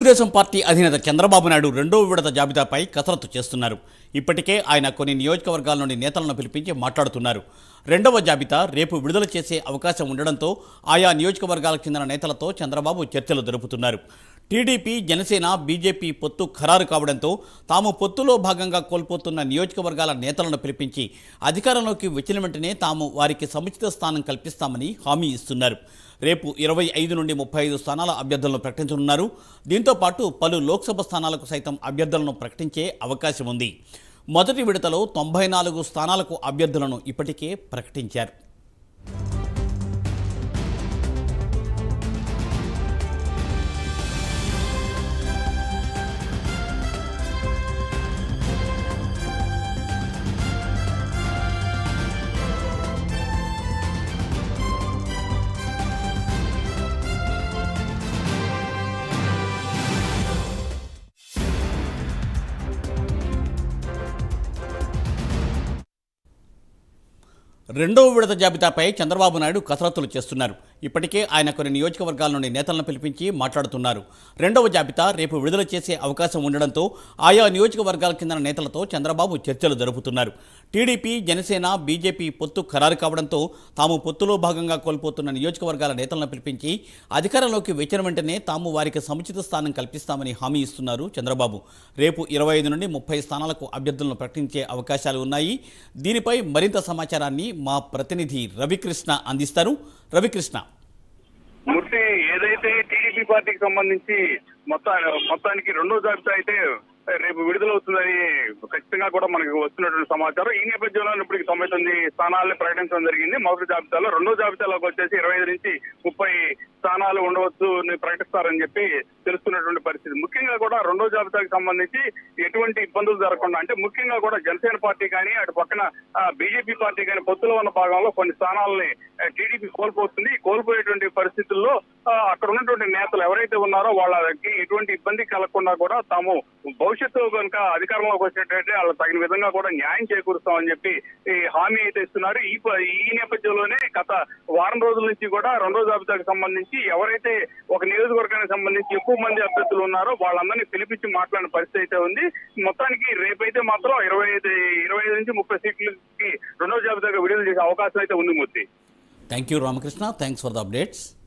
Telugu Desam party అధినేత చంద్రబాబు నాయుడు రెండో విడత జాబితాపై కసరత్తు చేస్తున్నారు ఇప్పటికే ఆయన కొన్ని నియోజకవర్గాల నుండి నేతలను పిలిపించి మాట్లాడుతున్నారు రెండవ జాబితా రేపు విడుదల చేసే అవకాశం ఉండడంతో ఆయా నియోజకవర్గాలకు చెందిన నేతలతో చంద్రబాబు చర్చలు జరుపుతున్నారు టీడీపీ జనసేన బీజేపీ పొత్తు ఖరారు కావడంతో తాము పొత్తులో భాగంగా కోల్పోతున్న నియోజకవర్గాల నేతలను పిలిపించి అధికారంలోకి వచ్చిన వెంటనే తాము వారికి సముచిత స్థానం కల్పిస్తామని హామీ ఇస్తున్నారు రేపు ఇరవై ఐదు నుండి ముప్పై ఐదు స్థానాల అభ్యర్థులను ప్రకటించనున్నారు దీంతో పాటు పలు లోక్సభ స్థానాలకు సైతం అభ్యర్థులను ప్రకటించే అవకాశం ఉంది మొదటి విడతలో తొంభై నాలుగు స్థానాలకు అభ్యర్థులను ఇప్పటికే ప్రకటించారు రెండవ విడత జాబితాపై చంద్రబాబు నాయుడు కసరత్తులు చేస్తున్నారు ఇప్పటికే ఆయన కొన్ని నియోజకవర్గాల నుండి నేతలను పిలిపించి మాట్లాడుతున్నారు రెండవ జాబితా రేపు విడుదల చేసే అవకాశం ఉండడంతో ఆయా నియోజకవర్గాలకు చెందిన నేతలతో చంద్రబాబు చర్చలు జరుపుతున్నారు టీడీపీ జనసేన బీజేపీ పొత్తు ఖరారు కావడంతో తాము పొత్తులో భాగంగా కోల్పోతున్న నియోజకవర్గాల నేతలను పిలిపించి అధికారంలోకి వచ్చిన వెంటనే తాము వారికి సముచిత స్థానం కల్పిస్తామని హామీ ఇస్తున్నారు చంద్రబాబు రేపు ఇరవై ఐదు నుండి ముప్పై స్థానాలకు అభ్యర్థులను ప్రకటించే అవకాశాలు ఉన్నాయి దీనిపై మరింత సమాచారాన్ని మా ప్రతినిధి రవికృష్ణ అందిస్తారు రవికృష్ణ మూర్తి ఏదైతే టీడీపీ పార్టీకి సంబంధించి మొత్తం మొత్తానికి రెండో జాబితా అయితే రేపు విడుదలవుతుందని ఖచ్చితంగా కూడా మనకి వస్తున్నటువంటి సమాచారం ఈ నేపథ్యంలో ఇప్పటికి తొంభై తొమ్మిది స్థానాలను ప్రకటించడం జరిగింది మొదటి జాబితాలో రెండో జాబితాలోకి వచ్చేసి ఇరవై ఐదు నుంచి ముప్పై స్థానాలు ఉండవచ్చు అని ప్రకటిస్తారని చెప్పి తెలుస్తున్నటువంటి పరిస్థితి ముఖ్యంగా కూడా రెండో జాబితాకి సంబంధించి ఎటువంటి ఇబ్బందులు జరగకుండా అంటే ముఖ్యంగా కూడా జనసేన పార్టీ కానీ అటు పక్కన బీజేపీ పార్టీ కానీ పొత్తులో ఉన్న భాగంలో కొన్ని స్థానాలని టీడీపీ కోల్పోతుంది ఈ కోల్పోయేటువంటి పరిస్థితుల్లో ఆ, అక్కడ ఉన్నటువంటి నేతలు ఎవరైతే ఉన్నారో వాళ్ళకి ఎటువంటి ఇబ్బంది కలగకుండా కూడా తాము భవిష్యత్తు కనుక అధికారంలోకి వచ్చినట్టయితే వాళ్ళ తగిన విధంగా కూడా న్యాయం చేకూరుస్తామని చెప్పి ఈ హామీ అయితే ఇస్తున్నారు ఈ ప- ఈ నేపథ్యంలోనే గత వారం రోజుల నుంచి కూడా రెండో జాబితాకు సంబంధించి ఎవరైతే ఒక నియోజకవర్గానికి సంబంధించి ఎక్కువ మంది అభ్యర్థులు ఉన్నారో వాళ్ళందరినీ పిలిపించి మాట్లాడిన పరిస్థితి అయితే ఉంది మొత్తానికి రేపైతే మాత్రం ఇరవై ఐదు ఇరవై ఐదు నుంచి ముప్పై సీట్లకి రెండో జాబితాగా విడుదల చేసే అవకాశం అయితే ఉంది Murthy thank you Ramakrishna thanks for the updates